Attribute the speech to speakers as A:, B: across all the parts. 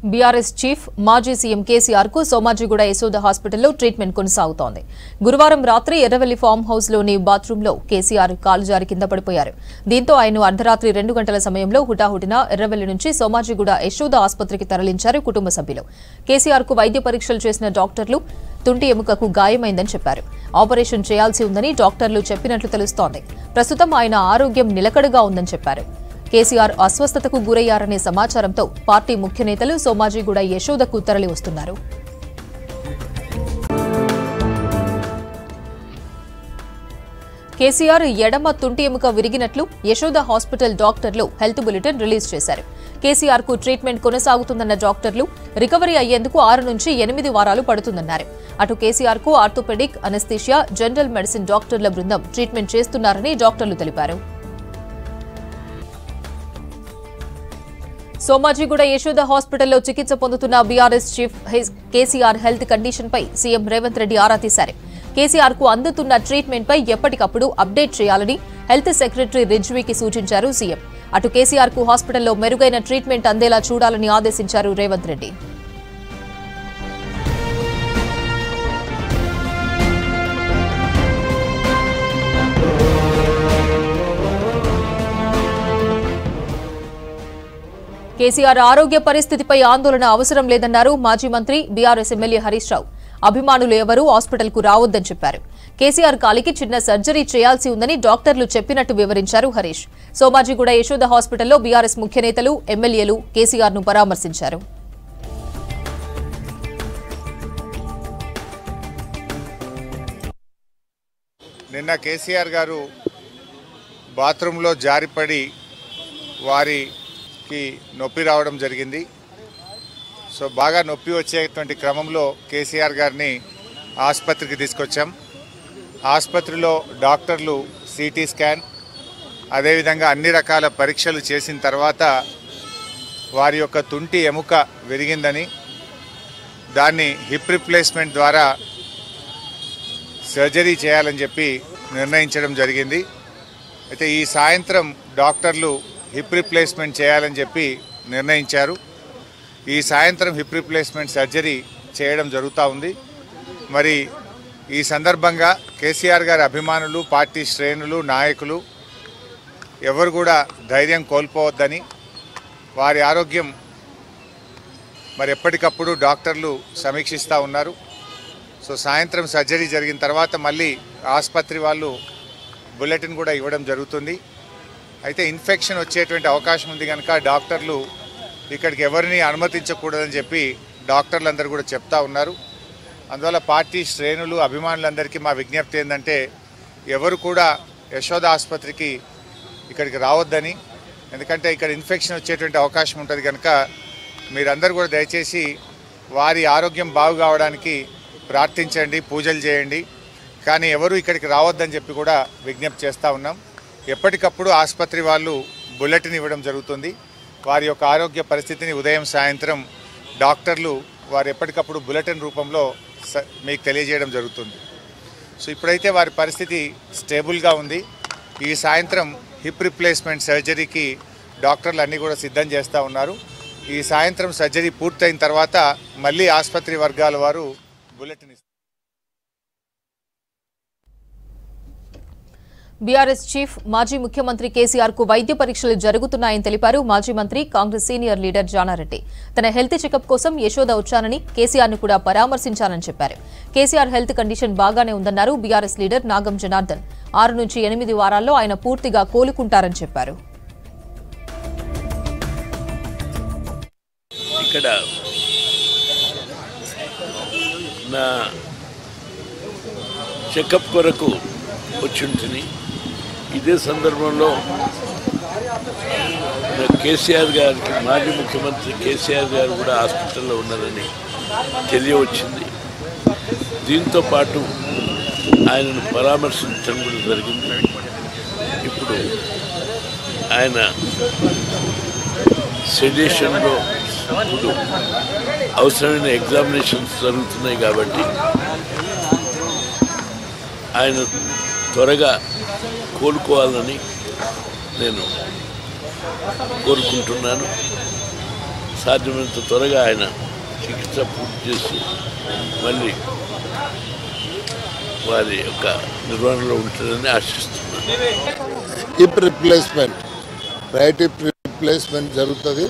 A: BRS chief మాజీ CM KCR కు సోమాజిగూడ యశోద హాస్పిటల్లో ట్రీట్మెంట్ కొనసాగుతోంది గురువారం రాత్రి ఎర్రవెల్లి ఫామ్ హౌస్ లోని బాత్రూంలో కేసీఆర్ కాలు జారి కింద పడిపోయారు దీంతో ఆయన అర్ధరాత్రి రెండు గంటల సమయంలో హుటాహుటిన ఎర్రవెల్లి నుంచి సోమాజిగూడ యశోద ఆసుపత్రికి తరలించారు కుటుంబ సభ్యులు కేసీఆర్ కు వైద్య పరీక్షలు చేసిన డాక్టర్లు తుంటి ఎముకకు గాయమైందని చెప్పారు ఆపరేషన్ చేయాల్సి ఉందని డాక్టర్లు చెప్పినట్లు తెలుస్తోంది ప్రస్తుతం ఆయన ఆరోగ్యం నిలకడగా ఉందని చెప్పారు కేసీఆర్ అస్వస్థతకు గురయ్యారనే సమాచారంతో పార్టీ ముఖ్య నేతలు సోమాజిగూడ యశోదకు తరలి వస్తున్నారు కేసీఆర్ ఎడమ తుంటి ఎముక విరిగినట్లు యశోద హాస్పిటల్ డాక్టర్లు హెల్త్ బులెటిన్ రిలీజ్ చేశారు కేసీఆర్ కు ట్రీట్మెంట్ కొనసాగుతుందన్న డాక్టర్లు రికవరీ అయ్యేందుకు ఆరు నుంచి ఎనిమిది వారాలు పడుతుందన్నారు అటు కేసీఆర్ కు ఆర్థోపెడిక్ అనస్థీషియా జనరల్ మెడిసిన్ డాక్టర్ల బృందం ట్రీట్మెంట్ చేస్తున్నారని డాక్టర్లు తెలిపారు సోమాజిగూడ యశోద హాస్పిటల్లో చికిత్స పొందుతున్న బీఆర్ఎస్ చీఫ్ హెస్- కేసీఆర్ హెల్త్ కండిషన్ పై సీఎం రేవంత్ రెడ్డి ఆరా తీశారు కేసీఆర్ కు అందుతున్న ట్రీట్మెంట్ పై ఎప్పటికప్పుడు అప్డేట్ చేయాలని హెల్త్ సెక్రటరీ రిజ్వీకి సూచించారు సీఎం అటు కేసీఆర్ కు హాస్పిటల్లో మెరుగైన ట్రీట్మెంట్ అందేలా చూడాలని ఆదేశించారు రేవంత్ రెడ్డి కేసీఆర్ ఆరోగ్య పరిస్థితిపై ఆందోళన అవసరం లేదన్నారు మాజీ మంత్రి బీఆర్ఎస్ ఎమ్మెల్యే హరీష్ రావు అభిమానులు ఎవరూ హాస్పిటల్కు రావద్దని చెప్పారు కేసీఆర్ కాలికి చిన్న సర్జరీ చేయాల్సి ఉందని డాక్టర్లు చెప్పినట్టు వివరించారు హరీష్ సోమాజిగూడ యశోద హాస్పిటల్లో బీఆర్ఎస్ ముఖ్య నేతలు ఎమ్మెల్యేలు కేసీఆర్ ను పరామర్శించారు
B: నిన్న కేసీఆర్ గారు బాత్రూంలో జారిపడి వారికి నొప్పి రావడం జరిగింది సో బాగా నొప్పి వచ్చేటువంటి క్రమంలో కేసీఆర్ గారిని ఆసుపత్రికి తీసుకొచ్చాం ఆసుపత్రిలో డాక్టర్లు సిటీ స్కాన్ అదేవిధంగా అన్ని రకాల పరీక్షలు చేసిన తర్వాత వారి యొక్క తుంటి ఎముక విరిగిందని దాన్ని హిప్ రిప్లేస్మెంట్ ద్వారా సర్జరీ చేయాలని చెప్పి నిర్ణయించడం జరిగింది అయితే ఈ సాయంత్రం డాక్టర్లు హిప్ రిప్లేస్మెంట్ చేయాలని చెప్పి నిర్ణయించారు ఈ సాయంత్రం హిప్ రిప్లేస్మెంట్ సర్జరీ చేయడం జరుగుతూ ఉంది మరి ఈ సందర్భంగా కేసీఆర్ గారి అభిమానులు పార్టీ శ్రేణులు నాయకులు ఎవరు కూడా ధైర్యం కోల్పోవద్దని వారి ఆరోగ్యం మరి ఎప్పటికప్పుడు డాక్టర్లు సమీక్షిస్తూ ఉన్నారు సో సాయంత్రం సర్జరీ జరిగిన తర్వాత మళ్ళీ ఆసుపత్రి వాళ్ళు బులెటిన్ కూడా ఇవ్వడం జరుగుతుంది అయితే ఇన్ఫెక్షన్ వచ్చేటువంటి అవకాశం ఉంది కనుక డాక్టర్లు ఇక్కడికి ఎవరిని అనుమతించకూడదని చెప్పి డాక్టర్లందరూ కూడా చెప్తా ఉన్నారు అందువల్ల పార్టీ శ్రేణులు అభిమానులందరికీ మా విజ్ఞప్తి ఏంటంటే ఎవరు కూడా యశోద ఆసుపత్రికి ఇక్కడికి రావద్దని ఎందుకంటే ఇక్కడ ఇన్ఫెక్షన్ వచ్చేటువంటి అవకాశం ఉంటుంది కనుక మీరందరూ కూడా దయచేసి వారి ఆరోగ్యం బాగు కావడానికి ప్రార్థించండి పూజలు చేయండి కానీ ఎవరు ఇక్కడికి రావద్దని చెప్పి కూడా విజ్ఞప్తి చేస్తూ ఉన్నాం ఎప్పటికప్పుడు ఆసుపత్రి వాళ్ళు బులెటిన్ ఇవ్వడం జరుగుతుంది వారి యొక్క ఆరోగ్య పరిస్థితిని ఉదయం సాయంత్రం డాక్టర్లు వారు ఎప్పటికప్పుడు బులెటిన్ రూపంలో స- మీకు తెలియజేయడం జరుగుతుంది సో ఇప్పుడైతే వారి పరిస్థితి స్టేబుల్గా ఉంది ఈ సాయంత్రం హిప్ రిప్లేస్మెంట్ సర్జరీకి డాక్టర్లు అన్నీ కూడా సిద్ధం చేస్తూ ఉన్నారు ఈ సాయంత్రం సర్జరీ పూర్తయిన తర్వాత మళ్ళీ ఆసుపత్రి వర్గాల వారు బులెటిన్ ఇస్తారు
A: బీఆర్ఎస్ చీఫ్ మాజీ ముఖ్యమంత్రి కేసీఆర్ కు వైద్య పరీక్షలు జరుగుతున్నాయని తెలిపారు మాజీ మంత్రి కాంగ్రెస్ సీనియర్ లీడర్ జానారెడ్డి తన హెల్త్ చెకప్ కోసం యశోద వచ్చానని కేసీఆర్ ను కూడా పరామర్శించానని చెప్పారు కేసీఆర్ హెల్త్ కండిషన్ బాగానే ఉందన్నారు బీఆర్ఎస్ లీడర్ నాగం జనార్దన్ ఆరు నుంచి ఎనిమిది వారాల్లో ఆయన పూర్తిగా కోలుకుంటారని చెప్పారు
C: ఇక్కడ నా చెకప్ కొరకు వచ్చుంటుంది ఇదే సందర్భంలో నా కేసీఆర్ గారికి మాజీ ముఖ్యమంత్రి కేసీఆర్ గారు కూడా హాస్పిటల్లో ఉన్నారని తెలియవచ్చింది దీంతో పాటు ఆయనను పరామర్శించడం కూడా జరిగింది ఇప్పుడు ఆయన సెడేషన్లో ఇప్పుడు అవసరమైన ఎగ్జామినేషన్స్ జరుగుతున్నాయి కాబట్టి ఆయన త్వరగా కోలుకోవాలని నేను కోరుకుంటున్నాను సాధ్యమైనంత త్వరగా ఆయన చికిత్స పూర్తి చేసి మళ్ళీ వారి యొక్క నిర్వహణలో ఉంటారని ఆశిస్తున్నాను
D: hip replacement right hip replacement జరుగుతుంది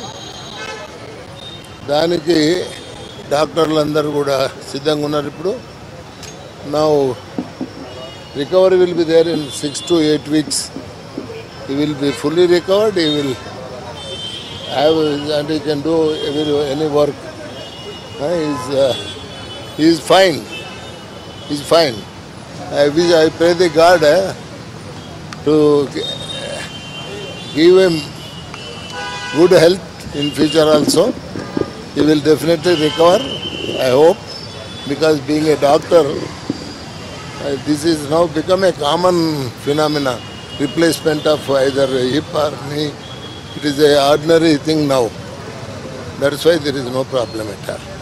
D: దానికి డాక్టర్లు అందరూ కూడా సిద్ధంగా ఉన్నారు ఇప్పుడు నా recovery will be there in six to eight weeks I will be fully recovered I will have and I can do every any work is is fine is fine I wish I pray the God to g- give him good health in future also. He will definitely recover, I hope, because being a doctor, uh, this is now become a common phenomena, replacement of either hip or knee. It is a ordinary thing now. That's why there is no problem at all.